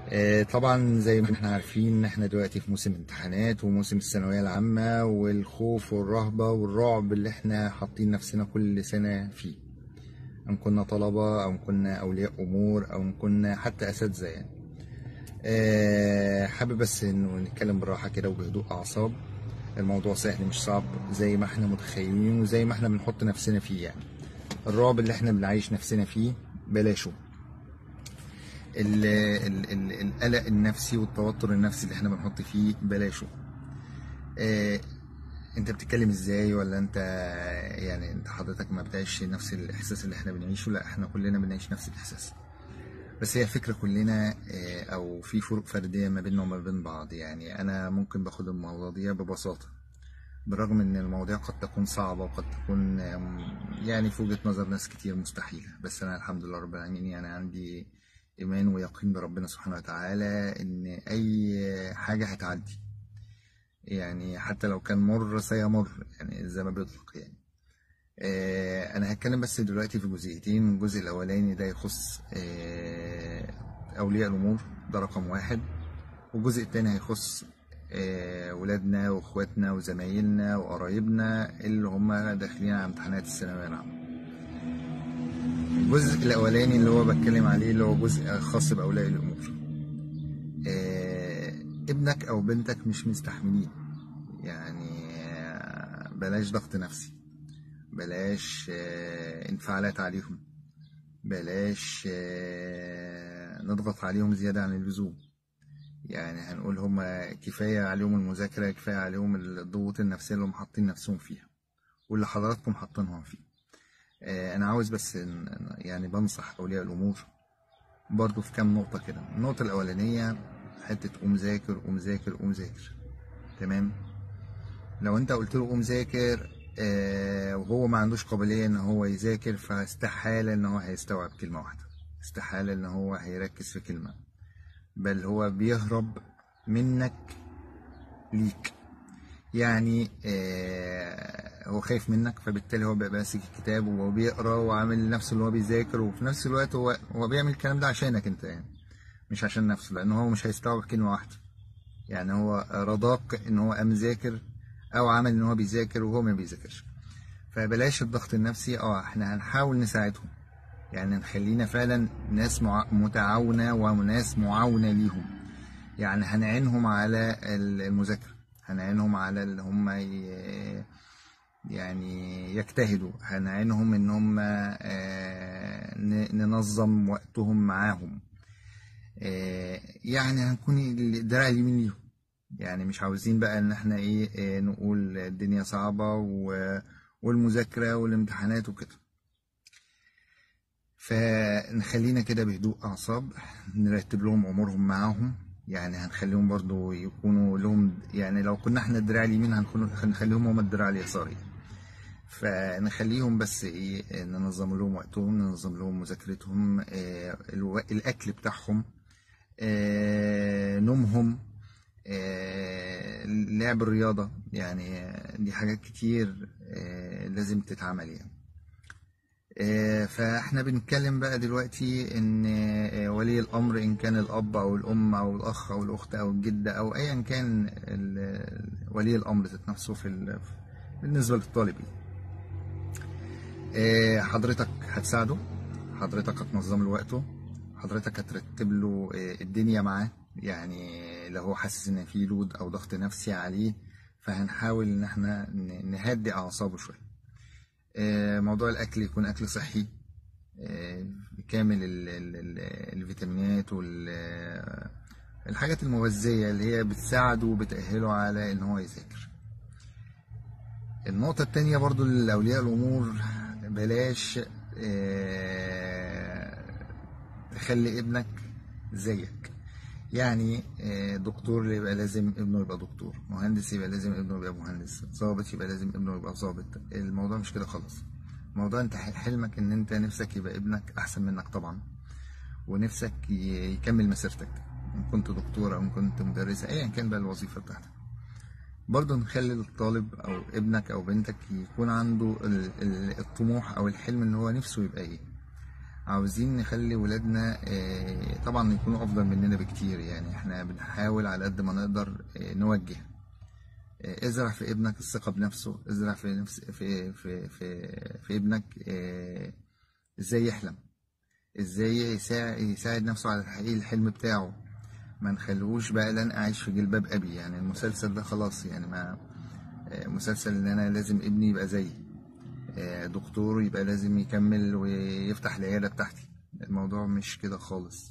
آه، طبعا زي ما احنا عارفين ان احنا دلوقتي في موسم امتحانات وموسم الثانوية العامة والخوف والرهبة والرعب اللي احنا حاطين نفسنا كل سنة فيه ان كنا طلبة او ان كنا اولياء امور او ان كنا حتى اساتذة يعني آه، حابب بس انه نتكلم بالراحة كده وبهدوء اعصاب الموضوع سهل مش صعب زي ما احنا متخيلين وزي ما احنا بنحط نفسنا فيه يعني الرعب اللي احنا بنعيش نفسنا فيه بلاشه ال- ال- ال- القلق النفسي والتوتر النفسي اللي احنا بنحط فيه بلاشه اه انت بتتكلم ازاي ولا انت يعني انت حضرتك ما بتعيش نفس الاحساس اللي احنا بنعيشه لا احنا كلنا بنعيش نفس الاحساس بس هي الفكرة كلنا اه او في فروق فردية ما بيننا وما بين بعض يعني انا ممكن باخد المواضيع ببساطة بالرغم ان المواضيع قد تكون صعبة وقد تكون آم، يعني في وجهة نظر ناس كتير مستحيلة بس انا الحمد لله رب العالمين يعني عندي ايمان ويقين بربنا سبحانه وتعالى ان اي حاجة هتعدي يعني حتى لو كان مر سيمر يعني زي ما بيطلق يعني آه، انا هتكلم بس دلوقتي في جزئيتين الجزء الاولاني ده يخص آه، اولياء الامور ده رقم واحد والجزء التاني هيخص آه، ولادنا واخواتنا وزمايلنا وقرايبنا اللي هم داخلين على امتحانات الثانويه العامه الجزء الاولاني اللي هو بتكلم عليه اللي هو جزء خاص باولياء الامور آه، ابنك او بنتك مش مستحملين يعني آه، بلاش ضغط نفسي بلاش آه، انفعالات عليهم بلاش آه، نضغط عليهم زيادة عن اللزوم يعني هنقول هما كفاية عليهم المذاكرة كفاية عليهم الضغوط النفسية اللي هم حاطين نفسهم فيها واللي حضراتكم حاطينهم فيه آه، أنا عاوز بس إن- يعني بنصح أولياء الأمور برضو في كام نقطة كده النقطة الأولانية حتة قوم ذاكر قوم ذاكر قوم ذاكر تمام لو انت قلت له قوم ذاكر آه وهو ما عندوش قابلية ان هو يذاكر فاستحالة ان هو هيستوعب كلمة واحدة استحالة ان هو هيركز في كلمة بل هو بيهرب منك ليك يعني آه هو خايف منك فبالتالي هو بيبقى ماسك الكتاب وهو بيقرا وعامل نفسه اللي هو بيذاكر وفي نفس الوقت هو هو بيعمل الكلام ده عشانك انت يعني مش عشان نفسه لان هو مش هيستوعب كلمة واحدة يعني هو رضاك ان هو قام ذاكر او عمل ان هو بيذاكر وهو ما بيذاكرش فبلاش الضغط النفسي اه احنا هنحاول نساعدهم يعني نخلينا فعلا ناس مع... متعاونة وناس معاونة ليهم يعني هنعينهم على المذاكرة هنعينهم على اللي هم ي... يعني يجتهدوا هنعينهم ان هم آه، ن- ننظم وقتهم معاهم آه، يعني هنكون الدراع اليمين ليهم يعني مش عاوزين بقى ان احنا ايه آه، نقول الدنيا صعبة و- والمذاكرة والامتحانات وكده فنخلينا كده بهدوء اعصاب نرتب لهم امورهم معاهم يعني هنخليهم برضو يكونوا لهم يعني لو كنا احنا الدراع اليمين هنكون هنخليهم هم الدراع اليساري فنخليهم بس ايه ننظم لهم وقتهم ننظم لهم مذاكرتهم آه، الو- الاكل بتاعهم آه، نومهم آه، لعب الرياضة يعني آه، دي حاجات كتير آه، لازم تتعمل يعني آه، فاحنا بنتكلم بقى دلوقتي ان آه، ولي الامر ان كان الاب او الام او الاخ او الاخت او الجدة او ايا كان ال- ولي الامر ذات نفسه في ال- بالنسبة للطالب يعني. آه، حضرتك هتساعده حضرتك هتنظم له وقته حضرتك هترتب له آه، الدنيا معاه يعني لو هو حاسس ان في لود او ضغط نفسي عليه فهنحاول ان احنا ن- نهدي اعصابه شويه آه، موضوع الاكل يكون اكل صحي آه، كامل ال- ال- ال- الفيتامينات والحاجات المغذيه اللي هي بتساعده وبتأهله على ان هو يذاكر النقطة التانية برضو لأولياء الأمور بلاش آه، تخلي ابنك زيك يعني آه، دكتور يبقى لازم ابنه يبقى دكتور مهندس يبقى لازم ابنه يبقى مهندس ضابط يبقى لازم ابنه يبقى ضابط الموضوع مش كده خالص الموضوع انت حلمك ان انت نفسك يبقى ابنك احسن منك طبعا ونفسك ي- يكمل مسيرتك ان كنت دكتور او ان كنت مدرسة ايا كان بقى الوظيفة بتاعتك برضه نخلي الطالب او ابنك او بنتك يكون عنده ال- ال- الطموح او الحلم ان هو نفسه يبقى ايه عاوزين نخلي ولادنا آه، طبعا يكونوا افضل مننا بكتير يعني احنا بنحاول على قد ما نقدر آه، نوجه آه، ازرع في ابنك الثقة بنفسه ازرع في نفس في في في, في ابنك آه، ازاي يحلم ازاي يساعد, يساعد نفسه على تحقيق الحلم بتاعه ما نخلوش بقى لن اعيش في جلباب ابي يعني المسلسل ده خلاص يعني ما آه، مسلسل ان انا لازم ابني يبقى زيي آه، دكتور يبقى لازم يكمل ويفتح العيادة بتاعتي الموضوع مش كده خالص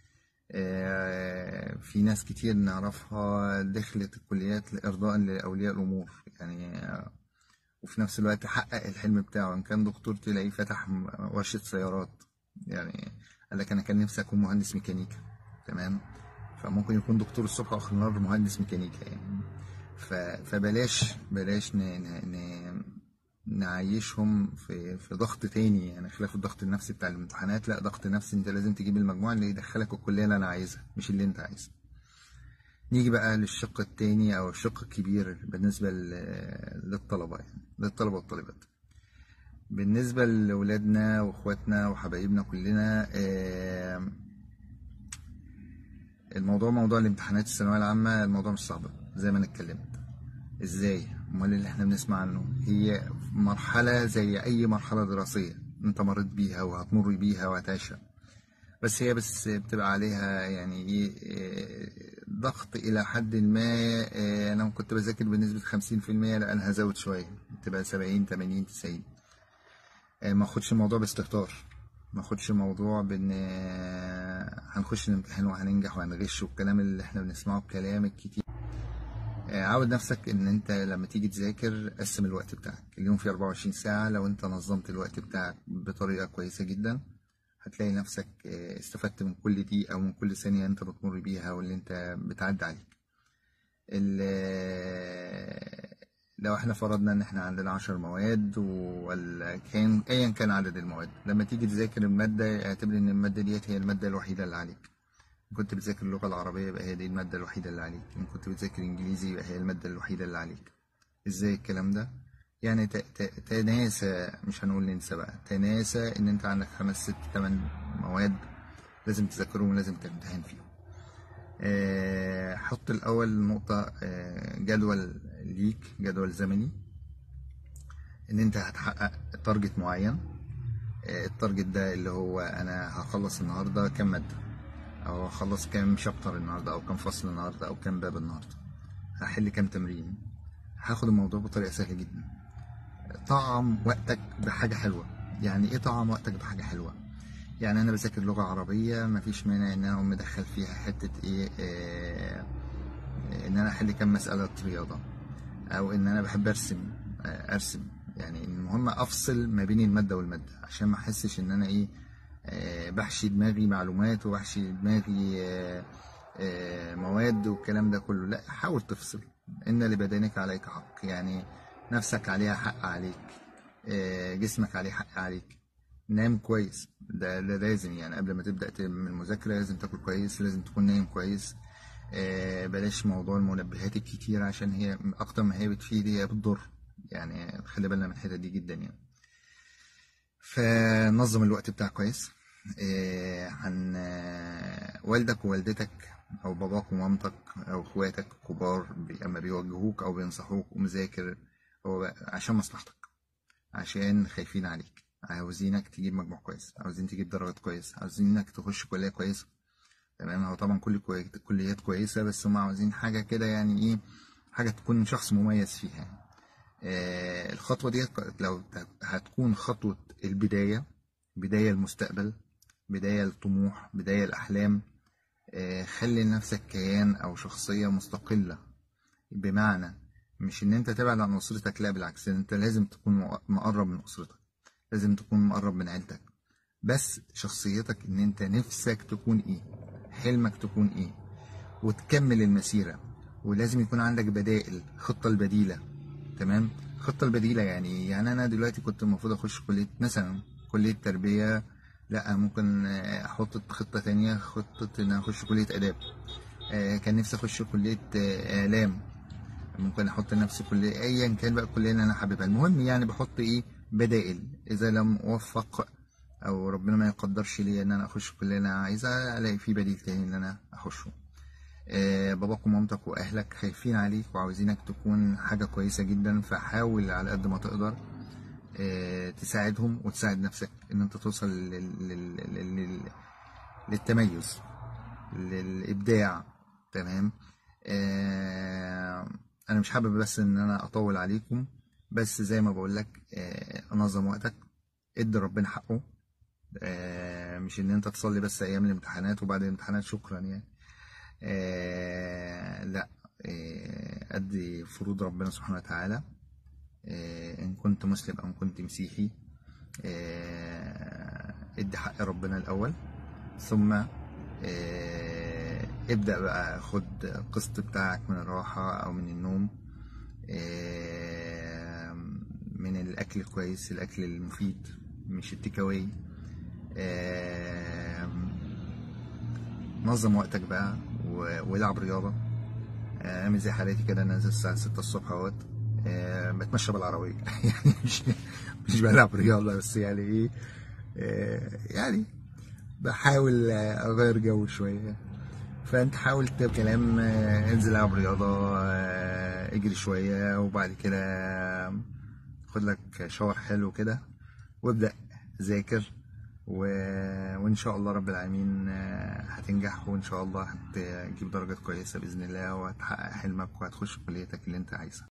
آه، في ناس كتير نعرفها دخلت الكليات إرضاء لأولياء الأمور يعني آه، وفي نفس الوقت حقق الحلم بتاعه إن كان دكتور تلاقيه فتح م- ورشة سيارات يعني قال لك أنا كان نفسي أكون مهندس ميكانيكا تمام فممكن يكون دكتور الصبح وآخر النهار مهندس ميكانيكا يعني ف... فبلاش بلاش ن... ن... ن... نعيشهم في في ضغط تاني يعني خلاف الضغط النفسي بتاع الامتحانات لا ضغط نفسي انت لازم تجيب المجموع اللي يدخلك الكليه اللي انا عايزها مش اللي انت عايزها نيجي بقى للشق التاني او الشق الكبير بالنسبه ل- للطلبه يعني للطلبه والطالبات بالنسبه لاولادنا واخواتنا وحبايبنا كلنا آه، الموضوع موضوع الامتحانات الثانويه العامه الموضوع مش صعب زي ما انا اتكلمت ازاي امال اللي احنا بنسمع عنه هي مرحله زي اي مرحله دراسيه انت مريت بيها وهتمر بيها وهتعيشها بس هي بس بتبقى عليها يعني ايه إيه، ضغط الى حد ما إيه، انا كنت بذاكر بنسبه 50% لا انا هزود شويه تبقى 70 80 90 إيه، ما اخدش الموضوع باستهتار ما اخدش الموضوع بان آه، هنخش الامتحان وهننجح وهنغش والكلام اللي احنا بنسمعه الكلام الكتير آه، عود نفسك ان انت لما تيجي تذاكر قسم الوقت بتاعك اليوم فيه 24 ساعة لو انت نظمت الوقت بتاعك بطريقة كويسة جدا هتلاقي نفسك آه، استفدت من كل دقيقة ومن كل ثانية انت بتمر بيها واللي انت بتعدي عليك ال- لو احنا فرضنا ان احنا عندنا عشر مواد ولا كان ايا كان عدد المواد لما تيجي تذاكر المادة اعتبر ان المادة ديت هي المادة الوحيدة اللي عليك إن كنت بتذاكر اللغة العربية يبقى هي دي المادة الوحيدة اللي عليك إن كنت بتذاكر إنجليزي يبقى هي المادة الوحيدة اللي عليك إزاي الكلام ده؟ يعني ت- ت- تناسى مش هنقول ننسى بقى تناسى إن أنت عندك خمس ست تمن مواد لازم تذاكرهم ولازم تمتحن فيهم آه، حط الأول نقطة آه، جدول ليك جدول زمني إن أنت هتحقق تارجت معين آه، التارجت ده اللي هو أنا هخلص النهاردة كام مادة او اخلص كام شابتر النهارده او كام فصل النهارده او كام باب النهارده هحل كام تمرين هاخد الموضوع بطريقه سهله جدا طعم وقتك بحاجه حلوه يعني ايه طعم وقتك بحاجه حلوه يعني انا بذاكر لغه عربيه مفيش مانع ان انا اقوم مدخل فيها حته ايه آه ان انا احل كام مساله رياضه او ان انا بحب ارسم آه ارسم يعني المهم افصل ما بين الماده والماده عشان ما احسش ان انا ايه آه، بحشي دماغي معلومات وبحشي دماغي آه، آه، مواد والكلام ده كله لا حاول تفصل ان لبدنك عليك حق يعني نفسك عليها حق عليك آه، جسمك عليه حق عليك نام كويس ده, ده لازم يعني قبل ما تبدأ ت- من المذاكرة لازم تاكل كويس لازم تكون نايم كويس آه، بلاش موضوع المنبهات الكتير عشان هي أكتر ما هي بتفيد هي بتضر يعني خلي بالنا من الحتة دي جدا يعني فنظم الوقت بتاعك كويس إيه، عن آه، والدك ووالدتك او باباك ومامتك او اخواتك الكبار بي- اما بيوجهوك او بينصحوك ومذاكر هو عشان مصلحتك عشان خايفين عليك عاوزينك تجيب مجموع كويس عاوزين تجيب درجات كويس عاوزينك تخش كلية كويسة تمام هو طبعا كل كوي- كليات كويسة بس هم عاوزين حاجة كده يعني ايه حاجة تكون شخص مميز فيها آه، الخطوة دي لو ت- هتكون خطوة البداية بداية المستقبل بداية الطموح بداية الأحلام آه، خلي لنفسك كيان أو شخصية مستقلة بمعنى مش إن أنت تبعد عن أسرتك لا بالعكس أنت لازم تكون مق- مقرب من أسرتك لازم تكون مقرب من عيلتك بس شخصيتك إن أنت نفسك تكون إيه حلمك تكون إيه وتكمل المسيرة ولازم يكون عندك بدائل خطة البديلة تمام الخطة البديلة يعني إيه؟ يعني أنا دلوقتي كنت المفروض أخش كلية مثلا كلية تربية لا ممكن آه، أحط خطة تانية خطة إن أنا أخش كلية آداب آه، كان نفسي أخش كلية آه، إعلام ممكن أحط نفسي كلية أيا كان بقى الكلية اللي أنا حاببها المهم يعني بحط إيه بدائل إذا لم أوفق او ربنا ما يقدرش لي ان انا اخش الكليه اللي انا عايزها الاقي في بديل تاني ان انا اخشه آه، باباك ومامتك واهلك خايفين عليك وعاوزينك تكون حاجه كويسه جدا فحاول على قد ما تقدر آه، تساعدهم وتساعد نفسك ان انت توصل لل... لل... لل... لل... للتميز للابداع تمام آه، انا مش حابب بس ان انا اطول عليكم بس زي ما بقول لك انظم وقتك ادي ربنا حقه آه، مش ان انت تصلي بس ايام الامتحانات وبعد الامتحانات شكرا يعني آه، لا آه، ادي فروض ربنا سبحانه وتعالى آه، ان كنت مسلم او ان كنت مسيحي آه، ادي حق ربنا الاول ثم آه، ابدأ بقى خد القسط بتاعك من الراحة او من النوم آه، من الاكل الكويس الاكل المفيد مش التيك اواي آم، نظم وقتك بقى و- والعب رياضة آه، اعمل زي حالاتي كده نازل الساعة 6 الصبح اهوت آه، بتمشى بالعربية يعني مش مش بلعب رياضة بس يعني ايه آه، يعني بحاول آه، اغير جو شوية فانت حاول تبقى كلام آه، انزل العب رياضة آه، اجري شوية وبعد كده خد لك شاور حلو كده وابدأ ذاكر و... وإن شاء الله رب العالمين آه، هتنجح وإن شاء الله هتجيب درجات كويسة بإذن الله وهتحقق حلمك وهتخش كليتك اللي أنت عايزها